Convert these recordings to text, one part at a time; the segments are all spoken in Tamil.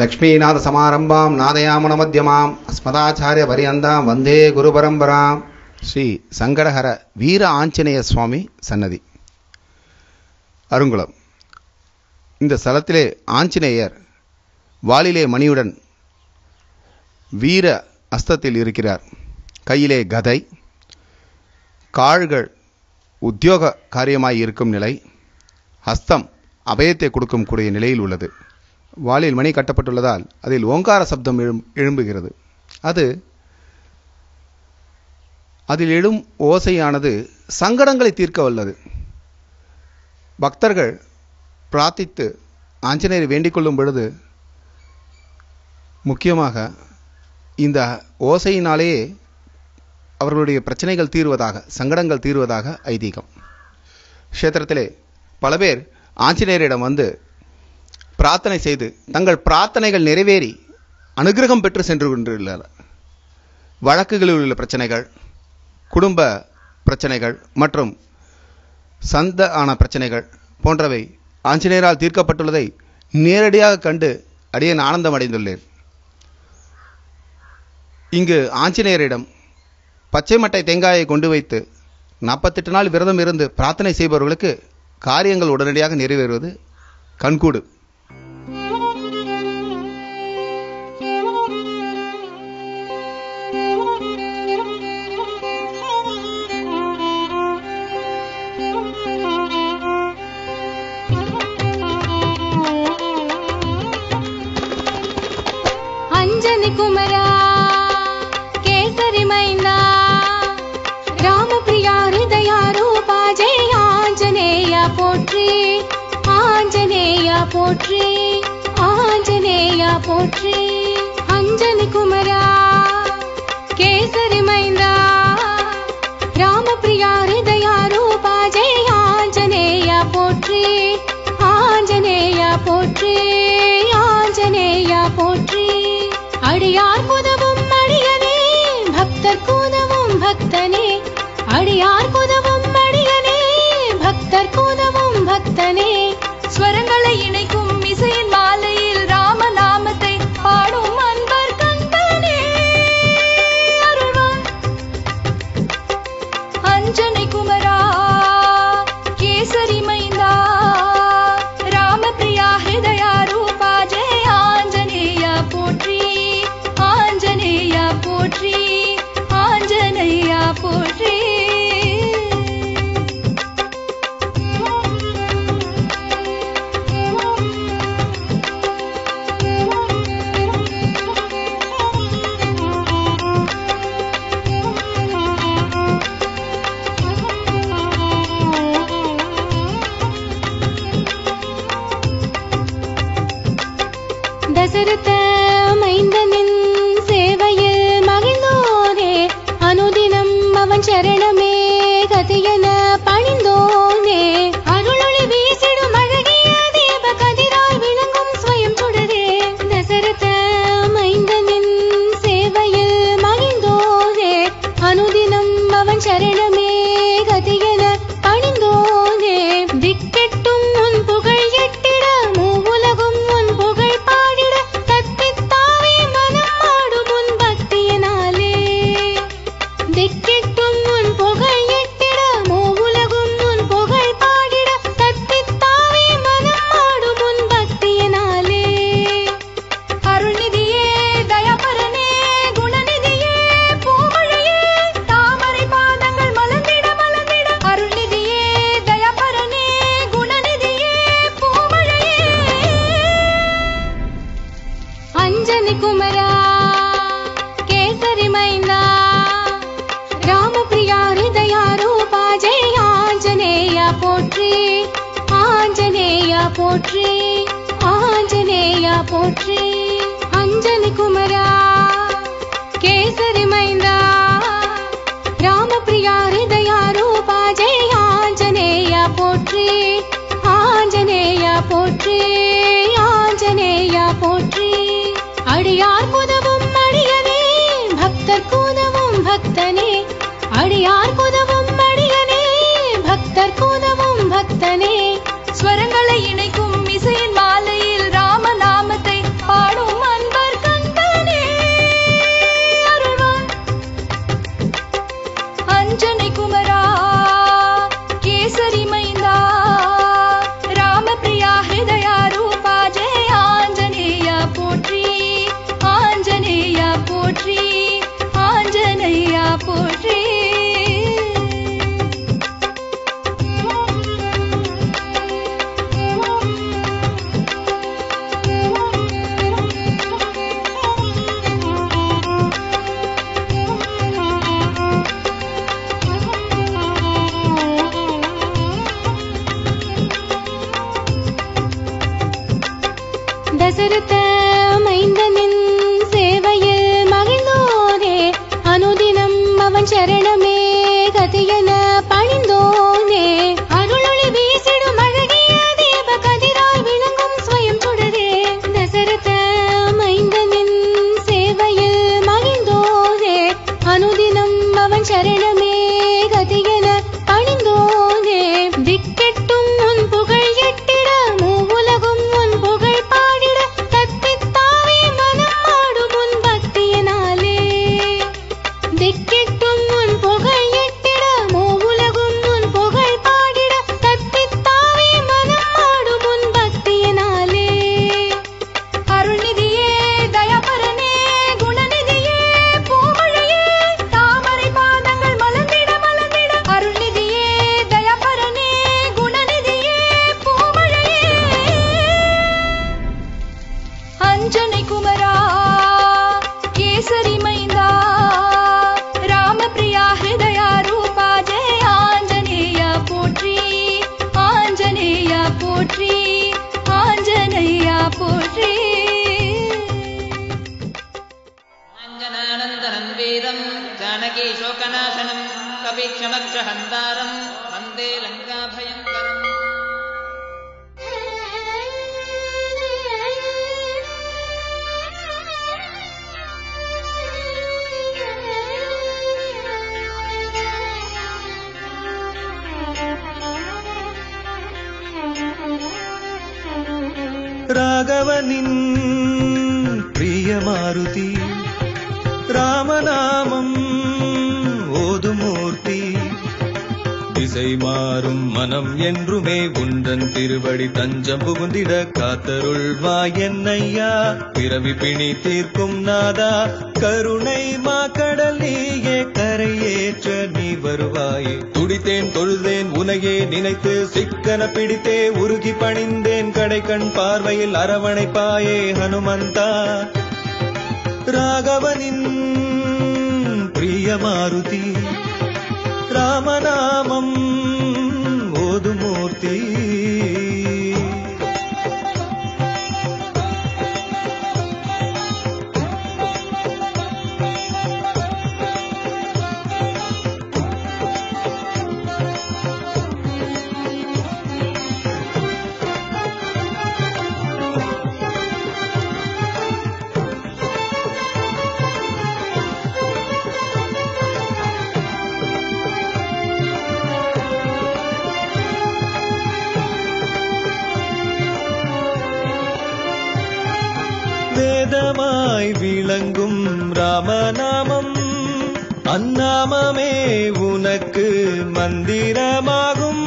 லக்ஷ்மீநாதசமாரம்பாம் நாதயாமனமத்தியமாம் அஸ்மதாச்சாரிய பரியந்தாம் வந்தே குரு பரம்பராம் ஸ்ரீ சங்கடஹர வீர ஆஞ்சநேய சுவாமி சன்னதி அருங்குளம் இந்த ஸ்தலத்திலே ஆஞ்சநேயர் வாளிலே மணியுடன் வீர அஸ்தத்தில் இருக்கிறார் கையிலே கதை கால்கள் உத்தியோக காரியமாய் இருக்கும் நிலை ஹஸ்தம் அபயத்தை கொடுக்கும் கூடிய நிலையில் உள்ளது வாளில் மணி கட்டப்பட்டுள்ளதால் அதில் ஓங்கார சப்தம் எழும் எழும்புகிறது அது அதில் எழும் ஓசையானது சங்கடங்களை தீர்க்க வல்லது பக்தர்கள் பிரார்த்தித்து ஆஞ்சநேயரை வேண்டிக் கொள்ளும் பொழுது முக்கியமாக இந்த ஓசையினாலேயே அவர்களுடைய பிரச்சனைகள் தீர்வதாக சங்கடங்கள் தீர்வதாக ஐதீகம் க்ஷேத்திரத்திலே பல பேர் ஆஞ்சநேயரிடம் வந்து பிரார்த்தனை செய்து தங்கள் பிரார்த்தனைகள் நிறைவேறி அனுகிரகம் பெற்று சென்று கொண்டுள்ளனர் வழக்குகளில் உள்ள பிரச்சனைகள் குடும்ப பிரச்சனைகள் மற்றும் சந்த ஆன பிரச்சனைகள் போன்றவை ஆஞ்சநேயரால் தீர்க்கப்பட்டுள்ளதை நேரடியாக கண்டு அடியேன் ஆனந்தம் அடைந்துள்ளேன் இங்கு ஆஞ்சநேயரிடம் பச்சை மட்டை தேங்காயை கொண்டு வைத்து நாற்பத்தெட்டு நாள் விரதம் இருந்து பிரார்த்தனை செய்பவர்களுக்கு காரியங்கள் உடனடியாக நிறைவேறுவது கண்கூடு அஞ்சனி குமரா கேசரி மைந்தா ராமபிரியா ஹிருதயா ரூபா ஜெய ஆஞ்சநேய போற்றி ஆஞ்சநேய போற்றி ஆஞ்சநேய போற்றி அஞ்சனி குமரா கேசரி மைந்தா ராமபிரியா ஹிருதயா ரூபா ஜெய ஆஞ்சநேய போற்றி ஆஞ்சநேய போற்றி ஆஞ்சநேய போற்றி அடியார் புதவும் அடியனே பக்தர் கூதவும் பக்தனே அடியார் புதவும் அடியனே பக்தர் கூதவும் பக்தனே ஸ்வரங்களை இணைக்கும் இசையின் மாலையில் ராமநாமத்தை பாடும் அன்பர் கண்பனே அருள்வார் அஞ்சனை குமரா கேசரி மைந்தா ராமபிரியா ஹிருதயா ரூபா ஜெய ஆஞ்சநேய போற்றி ஆஞ்சநேய போற்றி ஆஞ்சநேய போற்றி தசரத மைந்தனின் சேவையில் மகிழ்ந்தோனே அனுதினம் அவன் சரணமே கதியன பணிந்தோனே அருளொளி வீசிடும் அழகிய தீப கதிராய் விளங்கும் ஸ்வயம் சுடரே தசரத மைந்தனின் சேவையில் மகிழ்ந்தோனே அனுதினம் அவன் சரணமே கதியன பணிந்தோனே திக்கெட்டும் உன் புகழ் எட்டிட மூவுலகும் உன் புகழ் பாடிட தத்தித்தாவே மனம் ஆடும் உன் பக்தியினாலே திக்கெட்டும் உன் புகழ் எட்டிட மூவுலகும் உன் புகழ் பாடிட தத்தித்தாவே மனம் ஆடும் உன் பக்தியினாலே அருள்நிதியே தயபரனே குணநிதியே பூமழையே தாமரை பாதங்கள் மலர்ந்திட மலர்ந்திட அருள்நிதியே தயபரனே குணநிதியே பூமழையே அஞ்சனி குமரா கேசரி மைந்தா ராமபிரியா ஹிருதயா ரூபா ஜெய ஆஞ்சநேய போற்றி ஆஞ்சநேய போற்றி ஆஞ்சநேய போற்றி அஞ்சனி குமரா கேசரி மைந்தா ராமபிரியா ஹிருதயா ரூபா ஜெய ஆஞ்சநேய போற்றி ஆஞ்சநேய போற்றி ஆஞ்சநேய போற்றி அடியார் புதவும் அடியனே பக்தர் கூதவும் பக்தனே அடியார் புதவும் அடியனே பக்தர் கூதவும் பக்தனே ஸ்வரங்களை இணைக்கும் இசையின் மாலையில் ராமநாமத்தை பாடும் वानरहन्तारम् वन्दे लङ्काभयङ्करम् ராகவனின் பிரியமாருதி ராமநாமம் ஓதுமூர்த்தி திசை மாறும் மனம் என்றுமே உந்தன் திருவடி தஞ்சம் புகுந்திட காத்தருள்வாய் என்னையா பிறவி பிணி தீர்க்கும் நாதா கருணை மா கடல் நீயே கரையேற்ற நீ வருவாயே துடித்தேன் தொழுதேன் உனையே நினைத்து சிக்கன பிடித்தே உருகி பணிந்தேன் கடை கண் பார்வையில் அரவணைப்பாயே ஹனுமந்தா ராகவனின் பிரியமாருதி ராமநாமம் ஓதுமூர்த்தி வேதமாய் விளங்கும் ராமநாமம் அந்நாமமே உனக்கு மந்திரமாகும்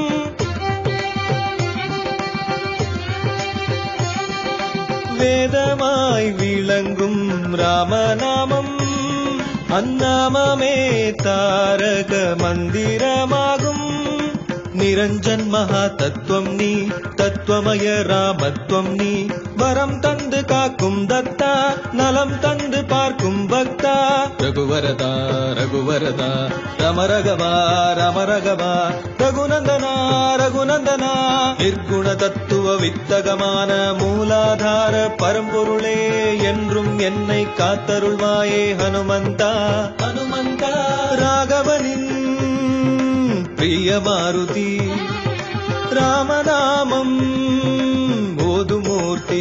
வேதமாய் விளங்கும் ராமநாமம் அந்நாமமே தாரக மந்திரமாகும் நிரஞ்சன் மகா தத்துவம் நீ தத்துவமய ராமத்துவம் நீ வரம் தந்து காக்கும் தத்தா நலம் தந்து பார்க்கும் பக்தா ரகுவரதா ரகுவரதா ரமரகவா ரமரகவா ரகுநந்தனா ரகுநந்தனா நிர்குண தத்துவ வித்தகமான மூலாதார பரம்பொருளே என்றும் என்னை காத்தருள்வாயே ஹனுமந்தா ஹனுமந்தா ராகவனின் பிரிய மாருதி ராமநாமம் ஓதுமூர்த்தி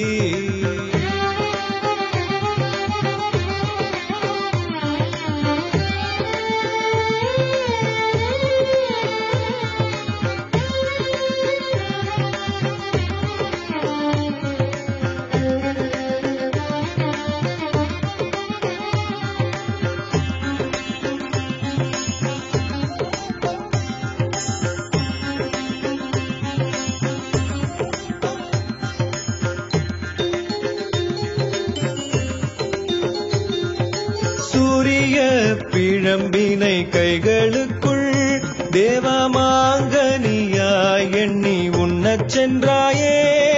சூரிய பிழம்பினை கைகளுக்குள் தேவமாங்கனியாய் எண்ணி உண்ணச் சென்றாயே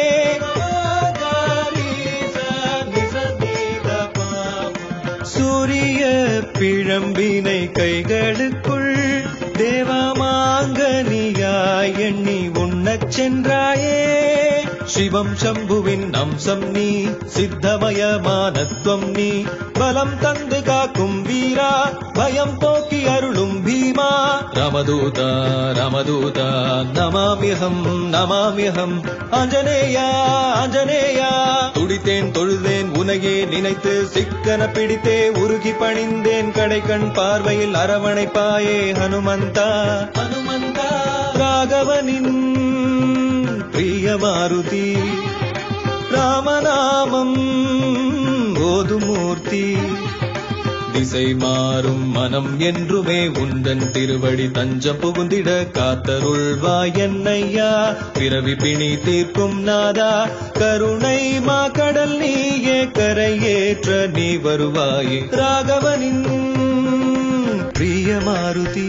சூரிய பிழம்பினை கைகளுக்குள் தேவமாங்கனியாய் எண்ணி உண்ணச் சென்றாயே சிவம் சம்புவின் அம்சம் நீ சித்தமயமானத்வம் நீ பலம் தந்து காக்கும் வீரா பயம் போக்கி அருளும் பீமா ராமதூதா ராமதூதா நமாமியகம் நமாமியகம் ஆஞ்சநேயா ஆஞ்சநேயா துடித்தேன் தொழுதேன் உனையே நினைத்து சிக்கன பிடித்தே உருகி பணிந்தேன் கடை கண் பார்வையில் அரவணைப்பாயே ஹனுமந்தா ஹனுமந்தா ராகவனின் பிரிய மாருதி ராமநாமம் ஓதுமூர்த்தி திசை மாறும் மனம் என்றுமே உந்தன் திருவடி தஞ்சம் புகுந்திட காத்தருள்வாய் என்னையா பிறவி பிணி தீர்க்கும் நாதா கருணை மா கடல் நீயே கரையேற்ற நீ வருவாயே ராகவனின் பிரிய மாருதி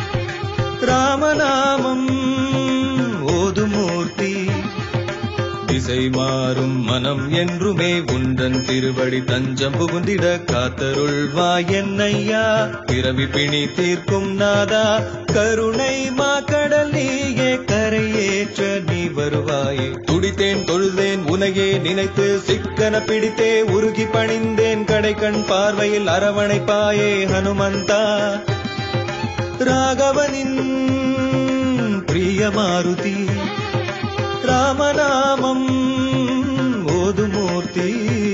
ராமநாமம் ஓதுமூர்த்தி திசை மாறும் மனம் என்றுமே உந்தன் திருவடி தஞ்சம் புகுந்திட காத்தருள்வாய் என்னையா பிறவி பிணி தீர்க்கும் நாதா கருணை மா கடல் நீயே கரையேற்ற நீ வருவாயே துடித்தேன் தொழுதேன் உனையே நினைத்து சிக்கன பிடித்தே உருகி பணிந்தேன் கடை கண் பார்வையில் அரவணைப்பாயே ஹனுமந்தா ராகவனின் பிரிய மாருதி ராமநாமம் ஓதுமூர்த்தி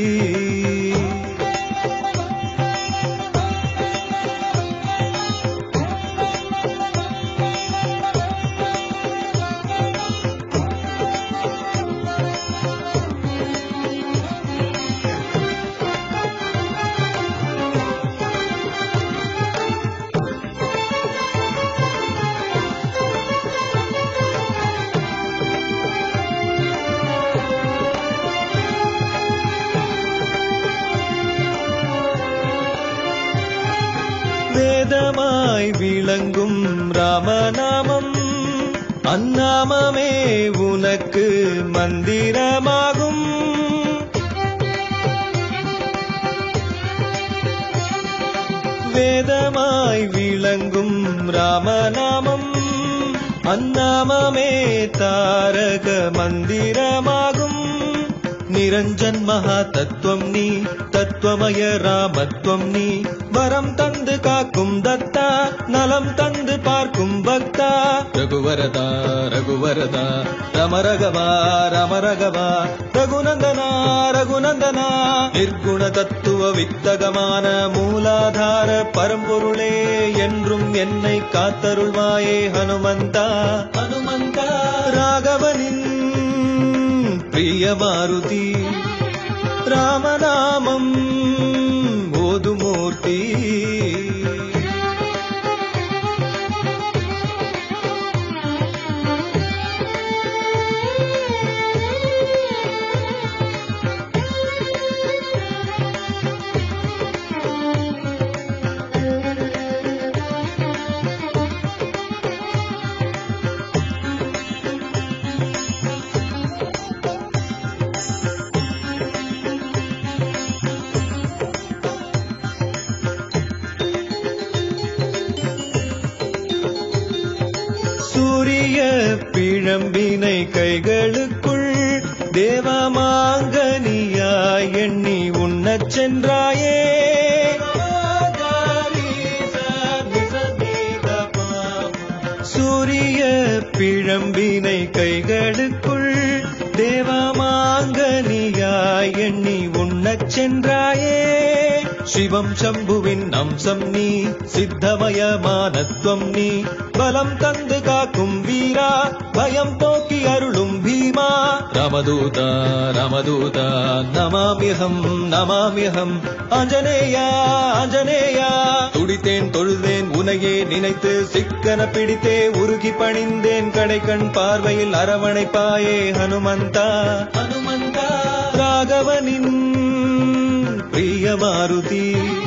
வேதமாய் விளங்கும் ராமநாமம் அந்நாமமே உனக்கு மந்திரமாகும் வேதமாய் விளங்கும் ராமநாமம் அந்நாமமே தாரக மந்திரமாகும் நிரஞ்சன் மகா தத்துவம் நீ தத்துவமய ராமத்துவம் நீ வரம் தந்து காக்கும் தத்தா நலம் தந்து பார்க்கும் பக்தா ரகுவரதா ரகுவரதா ரமரகவா ரமரகவா ரகுநந்தனா ரகுநந்தனா நிர்குண தத்துவ வித்தகமான மூலாதார பரம்பொருளே என்றும் என்னை காத்தருள்வாயே ஹனுமந்தா ஹனுமந்தா ராகவனின் பிரிய மாருதி ராமநாமம் ஓதுமூர்த்தி சூரிய பிழம்பினை கைகளுக்குள் தேவமாங்கனியாய் எண்ணி உண்ணச் சென்றாயே சூரிய பிழம்பினை கைகளுக்குள் தேவமாங்கனியாய் எண்ணி உண்ணச் சென்றாயே சிவம் சம்புவின் அம்சம் நீ சித்தமயமானத்வம் நீ பலம் தந்து காக்கும் வீரா பயம் போக்கி அருளும் பீமா ராமதூதா ராமதூதா நமாமியகம் நமாமியகம் ஆஞ்சநேயா ஆஞ்சநேயா துடித்தேன் தொழுதேன் உனையே நினைத்து சிக்கன பிடித்தே உருகி பணிந்தேன் கடைக்கண் பார்வையில் அரவணைப்பாயே ஹனுமந்தா ஹனுமந்தா ராகவனின் பிரிய மாருதி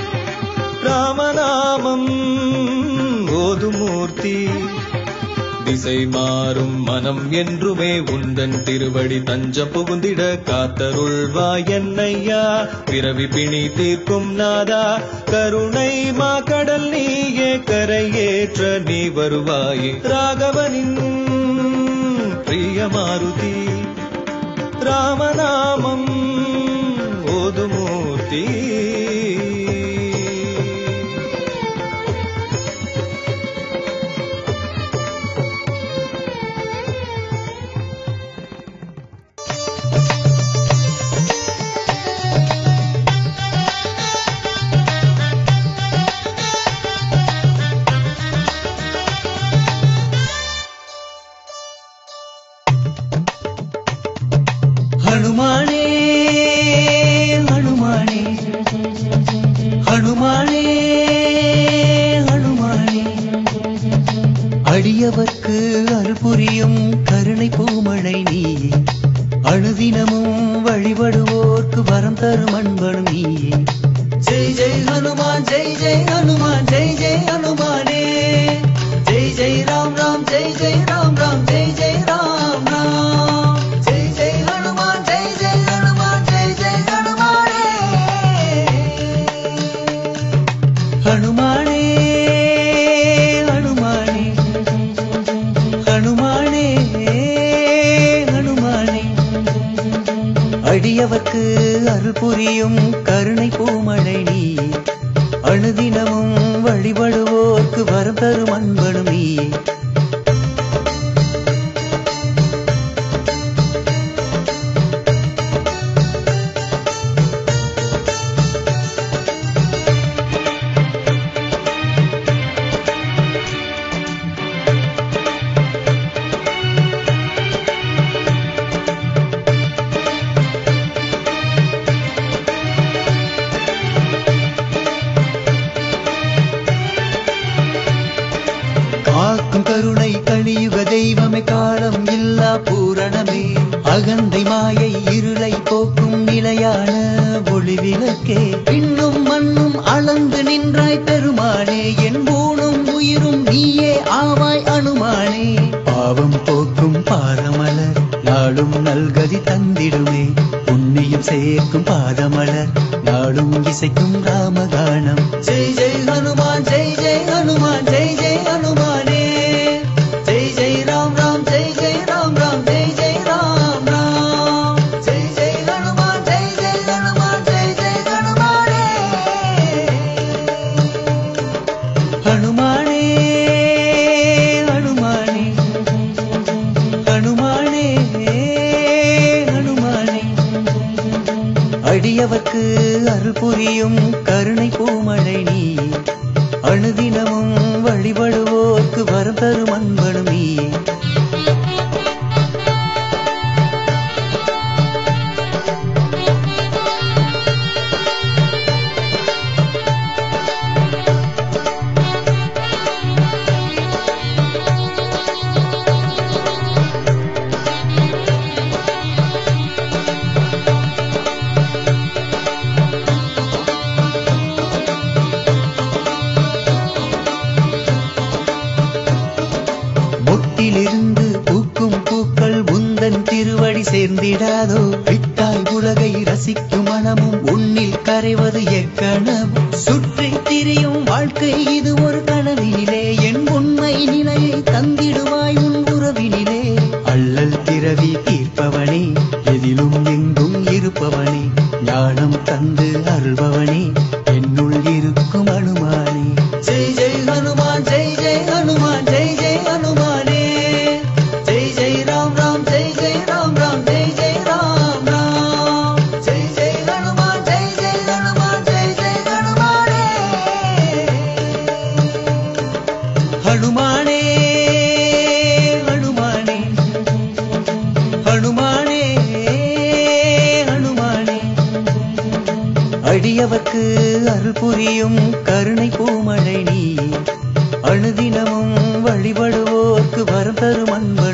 ராமநாமம் ஓதுமூர்த்தி திசை மாறும் மனம் என்றுமே உந்தன் திருவடி தஞ்சம் புகுந்திட காத்தருள்வாய் என்னையா பிறவி பிணி தீர்க்கும் நாதா கருணை மா கடல் நீயே கரையேற்ற நீ வருவாயே ராகவனின் பிரிய மாருதி ராமநாமம் ஓதுமூர்த்தி ஹனுமானே ஹனுமானே ஹனுமானே ஹனுமானே அடியவர்க்கு அருள் புரியும் கருணை பூமழை நீயே அணுதினமும் வழிபடுவோர்க்கு வரம் தரும் அன்பனும் நீயே ஜெய் ஜெய் ஹனுமான் ஜெய் ஜெய் ஹனுமான் ஜெய் ஜெய் ஹனுமானே ஜெய் ஜெய் ராம் ராம் ஜெய் ஜெய் ராம் ராம் ஜெய் ஜெய் ராம் ராம் ஜெய் ஜெய் ஹனுமான் ஜெய் ஜெய் ஹனுமான் ஜெய் ஜெய் ஹனுமானே ஹனுமானே ஹனுமானே ஹனுமானே ஹனுமானே அடியவர்க்கு அருள் புரியும் கருணை பூமழை நீ அணுதினமும் வழிபடுவோர்க்கு வரம் தரும் அன்பனும் நீயே காக்கும் கருணை கலியுக தெய்வமே காலம் இல்லா பூரணமே அகந்தை மாயை இருளை போக்கும் நிலையான ஒளி விளக்கே விண்ணும் மண்ணும் அளந்து நின்றாய் பெருமானே என் ஊனும் உயிரும் நீயே ஆவாய் அனுமானே பாவம் போக்கும் பாதமலர் நாளும் நல்கதி தந்திடுமே புண்ணியம் சேர்க்கும் பாதமலர் நாளும் இசைக்கும் ராமகானம் ஜெய் ஜெய் ஹனுமான் ஜெய் ஜெய் ஹனுமான் ஜெய் ஜெய் ஹனுமானே ஜெய் ஜெய் ராம் ராம் ஜெய் ஜெய் ராம் ராம் ஜெய் ஜெய் ராம் ராம் ஜெய் ஜெய் ஹனுமான் ஜெய் ஜெய் ஹனுமான் ஜெய் ஜெய் ஹனுமானே ஹனுமானே ஹனுமானே ஹனுமானே ஹனுமானே அடியவர்க்கு அருள் புரியும் கருணை பூமழை நீ அணுதினமும் வழிபடுவோர்க்கு வரம் தரும் அன்பனும் நீயே மொட்டிலிருந்து பூக்கும் பூக்கள் உந்தன் திருவடி சேர்ந்திடாதோ விட்டாய் உலகை ரசிக்கும் மனமும் உன்னில் கரைவது எக்கணமும் சுற்றி திரியும் வாழ்க்கை இது ஒரு கனவினிலே என் உண்மை நிலையை தந்திடுவாய் உன் உறவினிலே அள்ளல் பிறவி தீர்ப்பவனே எதிலும் எங்கும் இருப்பவனே ஞானம் தந்து அருள்பவனே என்னுள் இருக்கும் அனுமானே ஜெய் ஜெய் ஹனுமான் ஜெய் ஜெய் ஹனுமான் ஜெய் ஜெய் ஹனுமானே ஜெய் ஜெய் ராம் ராம் ஜெய் ஜெய் ராம் ராம் ஜெய் ஜெய் ராம் ராம் ஜெய் ஜெய் ஹனுமான் ஜெய் ஜெய் ஹனுமான் ஜெய் ஜெய் ஹனுமானே ஹனுமானே ஹனுமானே ஹனுமானே ஹனுமானே அடியவர்க்கு அருள் புரியும் கருணை பூமழை நீ அணுதினமும் வழிபடுவோர்க்கு வரம் தரும் அன்ப